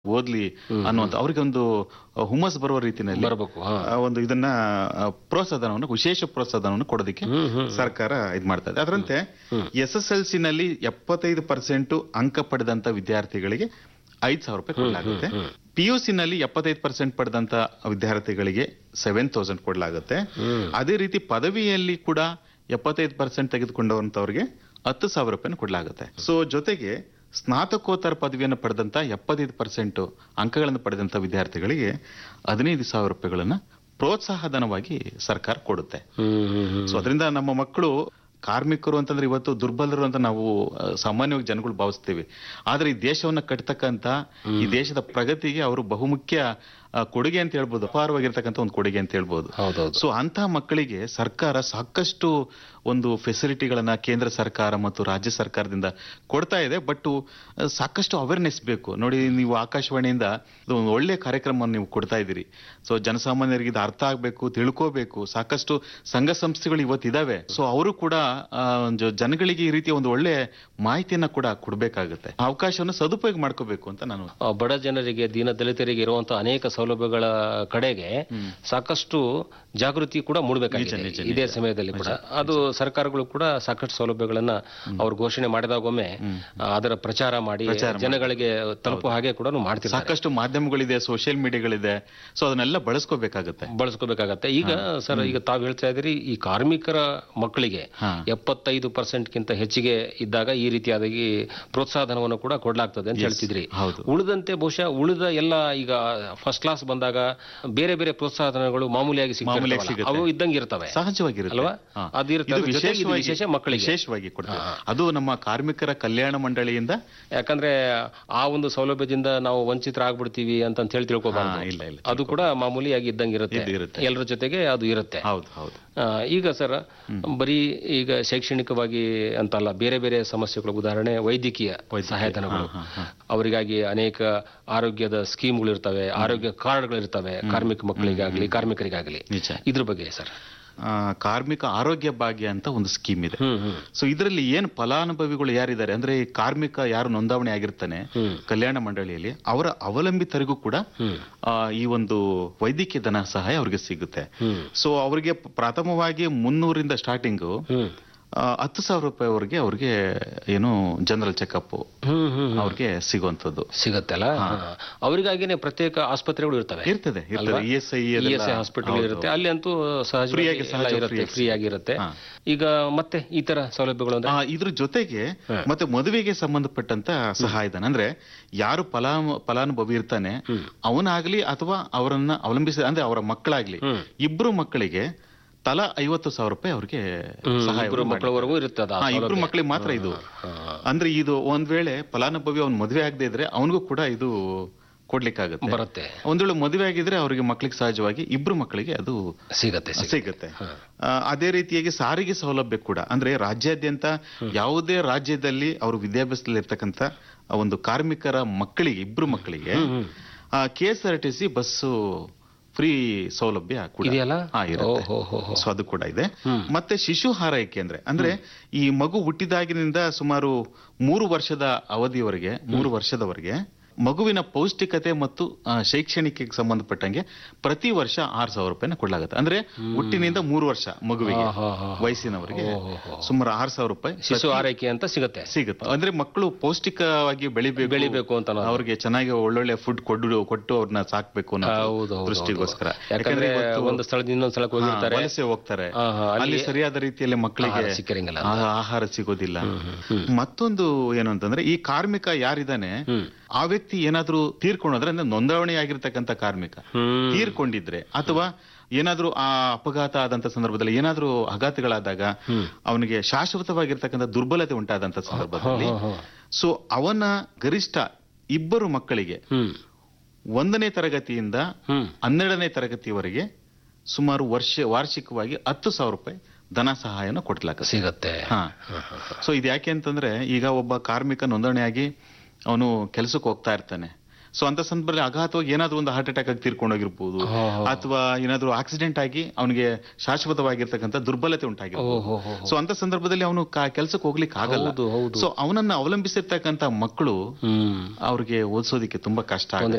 ಓದ್ಲಿ ಅನ್ನುವಂತ ಅವ್ರಿಗೆ ಒಂದು ಹುಮ್ಮಸ್ ಬರುವ ರೀತಿಯಲ್ಲಿ ಬರಬೇಕು ಹಾ ಆ, ಒಂದು ಇದನ್ನ ಆ, ಪ್ರೋತ್ಸಾಹನವನ್ನು ವಿಶೇಷ ಪ್ರೋತ್ಸಾಹನವನ್ನು ಕೊಡೋದಕ್ಕೆ ಸರ್ಕಾರ ಇದ್ ಮಾಡ್ತಾ ಇದೆ ಅದರಂತೆ ಎಸ್ ಎಸ್ ಎಲ್ ಸಿ ನಲ್ಲಿ ಎಪ್ಪತ್ತೈದು ಪರ್ಸೆಂಟ್ ಅಂಕ ಪಡೆದಂತ ವಿದ್ಯಾರ್ಥಿಗಳಿಗೆ ಐದ್ ಸಾವಿರ ರೂಪಾಯಿ ಕೊಡಲಾಗುತ್ತೆ ಪಿ ಯು ಸಿ ನಲ್ಲಿ ಎಪ್ಪತ್ತೈದು ಪರ್ಸೆಂಟ್ ಪಡೆದಂತ ವಿದ್ಯಾರ್ಥಿಗಳಿಗೆ ಸೆವೆನ್ ತೌಸಂಡ್ ಕೊಡಲಾಗುತ್ತೆ ಅದೇ ರೀತಿ ಪದವಿಯಲ್ಲಿ ಕೂಡ ಎಪ್ಪತ್ತೈದು ಪರ್ಸೆಂಟ್ ತೆಗೆದುಕೊಂಡವಂತವ್ರಿಗೆ ಹತ್ತು ಸಾವಿರ ರೂಪಾಯಿ ಕೊಡಲಾಗುತ್ತೆ ಸೊ ಜೊತೆಗೆ ಸ್ನಾತಕೋತ್ತರ ಪದವಿಯನ್ನು ಪಡೆದಂತ ಎಪ್ಪತ್ತೈದು ಪರ್ಸೆಂಟ್ ಅಂಕಗಳನ್ನು ಪಡೆದಂತ ವಿದ್ಯಾರ್ಥಿಗಳಿಗೆ ಹದಿನೈದು ಸಾವಿರ ರೂಪಾಯಿಗಳನ್ನ ಪ್ರೋತ್ಸಾಹಧನವಾಗಿ ಸರ್ಕಾರ ಕೊಡುತ್ತೆ ಹ್ಮ್ ಹ್ಮ್ ಹ್ಮ್ ಸೊ ಅದರಿಂದ ನಮ್ಮ ಮಕ್ಕಳು ಕಾರ್ಮಿಕರು ಅಂತಂದ್ರೆ ಇವತ್ತು ದುರ್ಬಲರು ಅಂತ ನಾವು ಆ, ಸಾಮಾನ್ಯವಾಗಿ ಜನಗಳು ಭಾವಿಸ್ತೀವಿ ಆದ್ರೆ ಈ ದೇಶವನ್ನ ಕಟ್ತಕ್ಕಂತ ಈ ದೇಶದ ಪ್ರಗತಿಗೆ ಅವರು ಬಹುಮುಖ್ಯ ಆ, ಕೊಡುಗೆ ಅಂತ ಹೇಳ್ಬೋದು ಅಪಾರವಾಗಿರ್ತಕ್ಕಂಥ ಒಂದು ಕೊಡುಗೆ ಅಂತ ಹೇಳ್ಬೋದು ಹೌದೌದು ಸೊ ಅಂತ ಮಕ್ಕಳಿಗೆ ಸರ್ಕಾರ ಸಾಕಷ್ಟು ಒಂದು ಫೆಸಿಲಿಟಿಗಳನ್ನ ಕೇಂದ್ರ ಸರ್ಕಾರ ಮತ್ತು ರಾಜ್ಯ ಸರ್ಕಾರದಿಂದ ಕೊಡ್ತಾ ಇದೆ ಬಟ್ ಸಾಕಷ್ಟು ಅವೇರ್ನೆಸ್ ಬೇಕು ನೋಡಿ ನೀವು ಆಕಾಶವಾಣಿಯಿಂದ ಇದು ಒಂದು ಒಳ್ಳೆ ಕಾರ್ಯಕ್ರಮವನ್ನು ನೀವು ಕೊಡ್ತಾ ಇದ್ದೀರಿ ಸೊ ಜನಸಾಮಾನ್ಯರಿಗೆ ಇದು ಅರ್ಥ ಆಗ್ಬೇಕು ತಿಳ್ಕೋಬೇಕು ಸಾಕಷ್ಟು ಸಂಘ ಸಂಸ್ಥೆಗಳು ಇವತ್ತಿದಾವೆ ಸೊ ಅವರು ಕೂಡ ಆ, ಒಂದು ಜನಗಳಿಗೆ ಈ ರೀತಿಯ ಒಂದು ಒಳ್ಳೆ ಮಾಹಿತಿಯನ್ನ ಕೂಡ ಕೊಡ್ಬೇಕಾಗುತ್ತೆ ಆ ಅವಕಾಶವನ್ನು ಸದುಪಯೋಗ ಮಾಡ್ಕೋಬೇಕು ಅಂತ ನಾನು ಆ, ಬಡ ಜನರಿಗೆ ದೀನ ದಲಿತರಿಗೆ ಇರುವಂತಹ ಅನೇಕ ಸೌಲಭ್ಯಗಳ ಕಡೆಗೆ ಸಾಕಷ್ಟು ಜಾಗೃತಿ ಕೂಡ ಮೂಡಬೇಕಾಗಿದೆ ಇದೇ ಸಮಯದಲ್ಲಿ ಕೂಡ ಅದು ಸರ್ಕಾರಗಳು ಕೂಡ ಸಾಕಷ್ಟು ಸೌಲಭ್ಯಗಳನ್ನ ಅವ್ರು ಘೋಷಣೆ ಮಾಡಿದಾಗೊಮ್ಮೆ ಆ, ಅದರ ಪ್ರಚಾರ ಮಾಡಿ ಜನಗಳಿಗೆ ತಲುಪುವ ಹಾಗೆ ಕೂಡ ಮಾಡ್ತಿರ್ತಾರೆ ಸಾಕಷ್ಟು ಮಾಧ್ಯಮಗಳಿದೆ ಸೋಷಿಯಲ್ ಮೀಡಿಯಾಗಳಿದೆ ಸೊ ಅದನ್ನೆಲ್ಲ ಬಳಸ್ಕೋಬೇಕಾಗುತ್ತೆ ಬಳಸ್ಕೋಬೇಕಾಗತ್ತೆ ಈಗ ಸರ್ ಈಗ ತಾವು ಹೇಳ್ತಾ ಇದ್ದೀರಿ ಈ ಕಾರ್ಮಿಕರ ಮಕ್ಕಳಿಗೆ ಹಾ. ಎಪ್ಪತ್ತೈದು ಪರ್ಸೆಂಟ್ಗಿಂತ ಹೆಚ್ಚಿಗೆ ಇದ್ದಾಗ ಈ ರೀತಿಯಾದ ಈ ಪ್ರೋತ್ಸಾಹಧನವನ್ನು ಕೂಡ ಕೊಡ್ಲಾಗ್ತದೆ ಅಂತ ಹೇಳ್ತಿದ್ರಿ ಹೌದು. ಉಳಿದಂತೆ ಬಹುಶಃ ಉಳಿದ ಎಲ್ಲ ಈಗ ಫಸ್ಟ್ ಕ್ಲಾಸ್ ಬಂದಾಗ ಬೇರೆ ಬೇರೆ ಪ್ರೋತ್ಸಾಹಧನಗಳು ಮಾಮೂಲಿಯಾಗಿ ಮಾಮೂಲಿಯಾಗಿ ಸಿಗ್ತವೆ ಸಿಗುತ್ತೆ. ಅವು ಇದ್ದಂಗಿರ್ತವೆ ಸಹಜವಾಗಿರುತ್ತೆ ಅಲ್ವಾ ಹಾ. ಅದಿರುತ್ತೆ ಇದು ಅದ್ರ ಜೊತೆಗೆ ಇದು ವಿಶೇಷವಾಗಿ ವಿಶೇಷ ಮಕ್ಕಳಿಗೆ ವಿಶೇಷವಾಗಿ ಕೊಡ್ತೇವೆ ಅದು ನಮ್ಮ ಕಾರ್ಮಿಕರ ಕಲ್ಯಾಣ ಮಂಡಳಿಯಿಂದ ಯಾಕಂದ್ರೆ ಆ ಒಂದು ಸೌಲಭ್ಯದಿಂದ ನಾವು ವಂಚಿತರಾಗ್ಬಿಡ್ತೀವಿ ಅಂತ ಹೇಳಿ ಹಾ, ತಿಳ್ಕೊಬಾರ್ದು ಇಲ್ಲ ಇಲ್ಲ ಅದು ಕೂಡ ಮಾಮೂಲಿಯಾಗಿ ಇದ್ದಂಗಿರುತ್ತೆ ಇದು ಇರುತ್ತೆ. ಎಲ್ಲರ ಜೊತೆಗೆ ಅದು ಇರುತ್ತೆ ಹೌದು ಹೌದು ಆ, ಈಗ ಸರ್ ಬರೀ ಈಗ ಶೈಕ್ಷಣಿಕವಾಗಿ ಅಂತಲ್ಲ ಬೇರೆ ಬೇರೆ ಸಮಸ್ಯೆಗಳು ಉದಾಹರಣೆ ವೈದ್ಯಕೀಯ ಸಹಾಯಧನಗಳು ಅವರಿಗಾಗಿ ಅನೇಕ ಆರೋಗ್ಯದ ಸ್ಕೀಮ್ಗಳು ಇರ್ತವೆ ಆರೋಗ್ಯ ಕಾರ್ಡ್ಗಳು ಇರ್ತವೆ ಕಾರ್ಮಿಕ ಮಕ್ಕಳಿಗಾಗ್ಲಿ ಕಾರ್ಮಿಕರಿಗಾಗ್ಲಿ ನಿಜ ಇದ್ರ ಬಗ್ಗೆ ಸರ್ ಆ, ಕಾರ್ಮಿಕ ಆರೋಗ್ಯ ಭಾಗ್ಯ ಅಂತ ಒಂದು ಸ್ಕೀಮ್ ಇದೆ ಹ್ಮ್ ಹ್ಮ್ ಸೊ ಇದರಲ್ಲಿ ಏನು ಫಲಾನುಭವಿಗಳು ಯಾರಿದ್ದಾರೆ ಅಂದ್ರೆ ಈ ಕಾರ್ಮಿಕ ಯಾರು ನೋಂದಾವಣಿ ಆಗಿರ್ತಾನೆ ಕಲ್ಯಾಣ ಮಂಡಳಿಯಲ್ಲಿ ಅವರ ಅವಲಂಬಿತರಿಗೂ ಕೂಡ ಆ, ಈ ಒಂದು ವೈದ್ಯಕೀಯ ಧನ ಸಹಾಯ ಅವ್ರಿಗೆ ಸಿಗುತ್ತೆ ಹ್ಮ್ ಸೊ ಅವರಿಗೆ ಪ್ರಥಮವಾಗಿ ಮುನ್ನೂರಿಂದ ಸ್ಟಾರ್ಟಿಂಗು ಹ್ಮ್ ಹತ್ತು ಸಾವಿರ ರೂಪಾಯಿವರೆಗೆ ಅವ್ರಿಗೆ ಏನು ಜನರಲ್ ಚೆಕಪ್ ಹ್ಮ್ ಹ್ಮ್ ಅವ್ರಿಗೆ ಸಿಗುವಂತದ್ದು ಸಿಗತ್ತಲ್ಲ ಅವರಿಗಾಗಿನೇ ಪ್ರತ್ಯೇಕ ಆಸ್ಪತ್ರೆಗಳು ಇರ್ತವೆ ಇರ್ತದೆ ಇರ್ತದೆ E S I E S I hospital ಇರುತ್ತೆ ಅಲ್ಲಿ ಅಂತೂ ಸಹಜವಾಗಿ ಎಲ್ಲ ಇರುತ್ತೆ ಫ್ರೀ ಆಗಿರುತ್ತೆ ಈಗ ಮತ್ತೆ ಈ ತರ ಸೌಲಭ್ಯಗಳು ಅಂದ್ರೆ ಇದ್ರ ಜೊತೆಗೆ ಮತ್ತೆ ಮದುವೆಗೆ ಸಂಬಂಧಪಟ್ಟಂತ ಸಹಾಯಧನ ಅಂದ್ರೆ ಯಾರು ಫಲಾ ಫಲಾನುಭವಿ ಇರ್ತಾನೆ ಅವನಾಗ್ಲಿ ಅಥವಾ ಅವರನ್ನ ಅವಲಂಬಿಸಿ ಅಂದ್ರೆ ಅವರ ಮಕ್ಕಳಾಗ್ಲಿ ಇಬ್ರು ಮಕ್ಕಳಿಗೆ ತಲಾ ಐವತ್ತು ಸಾವಿರ ರೂಪಾಯಿ ಅವ್ರಿಗೆ ಸಹಾಯ ಇಬ್ರು ಮಕ್ಕಳವರೆಗೂ ಇರುತ್ತೆ ಅದು ಆ ಇಬ್ರು ಸೌಲಭ್ಯ. ಮಕ್ಕಳಿಗೆ ಮಾತ್ರ ಇದು ಅಂದ್ರೆ ಇದು ಒಂದ್ ವೇಳೆ ಫಲಾನುಭವಿ ಅವ್ನ್ ಮದುವೆ ಆಗದೆ ಇದ್ರೆ ಅವನಿಗೂ ಕೂಡ ಇದು ಕೊಡ್ಲಿಕ್ಕಾಗತ್ತೆ ಬರುತ್ತೆ ಒಂದ್ ವೇಳೆ ಮದುವೆ ಆಗಿದ್ರೆ ಅವರಿಗೆ ಮಕ್ಕಳಿಗೆ ಸಹಜವಾಗಿ ಇಬ್ರು ಮಕ್ಕಳಿಗೆ ಅದು ಸಿಗತ್ತೆ ಸಿಗತ್ತೆ. ಸಿಗುತ್ತೆ ಆ, ಅದೇ ರೀತಿಯಾಗಿ ಸಾರಿಗೆ ಸೌಲಭ್ಯ ಕೂಡ ಅಂದ್ರೆ ರಾಜ್ಯಾದ್ಯಂತ ಯಾವುದೇ ರಾಜ್ಯದಲ್ಲಿ ಅವರು ವಿದ್ಯಾಭ್ಯಾಸದಲ್ಲಿ ಇರ್ತಕ್ಕಂಥ ಆ ಒಂದು ಕಾರ್ಮಿಕರ ಮಕ್ಕಳಿಗೆ ಇಬ್ರು ಮಕ್ಕಳಿಗೆ K S R T C bus free ಸೌಲಭ್ಯ ಕೂಡ ಇದೆಯಲ್ಲ? ಹಾ, ಇರುತ್ತೆ. ಓ, ಹೋ, ಹೋ, ಹೋ. ಸೊ ಅದು ಕೂಡ ಇದೆ ಮತ್ತೆ ಶಿಶು ಹಾರೈಕೆ ಅಂದ್ರೆ ಅಂದ್ರೆ ಈ ಮಗು ಹುಟ್ಟಿದಾಗಿನಿಂದ ಸುಮಾರು ಮೂರು ವರ್ಷದ ಅವಧಿಯವರೆಗೆ ಮೂರು ವರ್ಷದವರೆಗೆ ಮಗುವಿನ ಪೌಷ್ಟಿಕತೆ ಮತ್ತು ಆ, ಶೈಕ್ಷಣಿಕಕ್ಕೆ ಸಂಬಂಧಪಟ್ಟಂಗೆ ಪ್ರತಿ ವರ್ಷ ಆರು ಸಾವಿರ ರೂಪಾಯಿನ ಕೊಡ್ಲಾಗತ್ತೆ ಅಂದ್ರೆ ಹುಟ್ಟಿನಿಂದ ಮೂರು ವರ್ಷ ಮಗುವಿಗೆ ಹಾ, ಹಾ, ಹಾ. ವಯಸ್ಸಿನವರಿಗೆ ಸುಮಾರು ಆರು ಸಾವಿರ ರೂಪಾಯಿ ಶಿಶು ಆರೈಕೆ ಅಂತ ಸಿಗತ್ತೆ ಸಿಗುತ್ತೆ ಅಂದ್ರೆ ಮಕ್ಕಳು ಪೌಷ್ಟಿಕವಾಗಿ ಬೆಳಿಬೇಕು ಬೆಳಿಬೇಕು ಅಂತ ಅನ್ನೋದು. ಅವ್ರಿಗೆ ಚೆನ್ನಾಗಿ ಒಳ್ಳೊಳ್ಳೆ ಫುಡ್ ಕೊಡು ಕೊಟ್ಟು ಅವ್ರನ್ನ ಸಾಕ್ಬೇಕು ಅನ್ನೋ ಹೌದು, ಹೌದು, ದೃಷ್ಟಿಗೋಸ್ಕರ ಯಾಕಂದ್ರೆ ಇವತ್ತು- ಒಂದು ಸ್ಥಳದಿಂದ ಇನ್ನೊಂದ್ ಸ್ಥಳಕ್ಕೆ ಹೋಗಿರ್ತಾರೆ ಹಾ, ವಲಸೆ ಹೋಗ್ತಾರೆ ಹಾ, ಹಾ, ಅಲ್ಲಿ ಅಲ್ಲಿ ಸರಿಯಾದ ರೀತಿಯಲ್ಲಿ ಮಕ್ಕಳಿಗೆ ಆಹಾರ ಸಿಕ್ಕಿರಂಗಿಲ್ಲ ಆ- ಆಹಾರ ಸಿಗೋದಿಲ್ಲ ಮತ್ತೊಂದು ಏನು ಅಂತಂದ್ರೆ ಈ ಕಾರ್ಮಿಕ ಯಾರಿದ್ದಾನೆ ಆ ವ್ಯಕ್ತಿ ಏನಾದ್ರೂ ತೀರ್ಕೊಂಡ್ರೆ ಅಂದ್ರೆ ನೋಂದಣಿ ಆಗಿರ್ತಕ್ಕಂಥ ಕಾರ್ಮಿಕ ಹ್ಮ್ ತೀರ್ಕೊಂಡಿದ್ರೆ ಅಥವಾ ಏನಾದ್ರೂ ಆ ಅಪಘಾತ ಆದಂತ ಸಂದರ್ಭದಲ್ಲಿ ಏನಾದ್ರೂ ಆಘಾತಗಳಾದಾಗ ಅವನಿಗೆ ಶಾಶ್ವತವಾಗಿರ್ತಕ್ಕಂಥ ದುರ್ಬಲತೆ ಉಂಟಾದಂತ ಸಂದರ್ಭದಲ್ಲಿ ಸೊ ಅವನ ಗರಿಷ್ಠ ಇಬ್ಬರು ಮಕ್ಕಳಿಗೆ ಹ್ಮ್ ಒಂದನೇ ತರಗತಿಯಿಂದ ಹ್ಮ್ ಹನ್ನೆರಡನೇ ತರಗತಿಯವರೆಗೆ ಸುಮಾರು ವರ್ಷ ವಾರ್ಷಿಕವಾಗಿ ಹತ್ತು ಸಾವಿರ ರೂಪಾಯಿ ಧನ ಸಹಾಯನ ಕೊಡ್ಲಾಗುತ್ತೆ ಸಿಗತ್ತೆ ಹಾ ಸೊ ಇದು ಯಾಕೆ ಅಂತಂದ್ರೆ ಈಗ ಒಬ್ಬ ಕಾರ್ಮಿಕ ನೋಂದಣಿಯಾಗಿ ಅವನು ಕೆಲಸಕ್ಕೆ ಹೋಗ್ತಾ ಇರ್ತಾನೆ ಸೊ ಅಂತ ಸಂದರ್ಭದಲ್ಲಿ ಅಘಾತವಾಗಿ ಏನಾದ್ರೂ ಒಂದು ಹಾರ್ಟ್ ಅಟ್ಯಾಕ್ ಆಗಿ ತೀರ್ಕೊಂಡೋಗಿರ್ಬೋದು ಹಾ, ಹಾ. ಅಥವಾ ಏನಾದ್ರೂ ಆಕ್ಸಿಡೆಂಟ್ ಆಗಿ ಅವನಿಗೆ ಶಾಶ್ವತವಾಗಿರ್ತಕ್ಕಂಥ ದುರ್ಬಲತೆ ಉಂಟಾಗಿರ್ಬೋದು ಓಹೋ ಹೋ ಸೊ ಅಂತ ಸಂದರ್ಭದಲ್ಲಿ ಅವನು ಕೆಲಸಕ್ಕೆ ಹೋಗ್ಲಿಕ್ಕೆ ಆಗಲ್ಲ ಹೌದು ಹೌದು ಸೊ ಅವನನ್ನ ಅವಲಂಬಿಸಿರ್ತಕ್ಕಂಥ ಮಕ್ಕಳು ಹ್ಮ್ ಅವ್ರಿಗೆ ಓದಿಸೋದಿಕ್ಕೆ ತುಂಬಾ ಕಷ್ಟ ಆಗುತ್ತೆ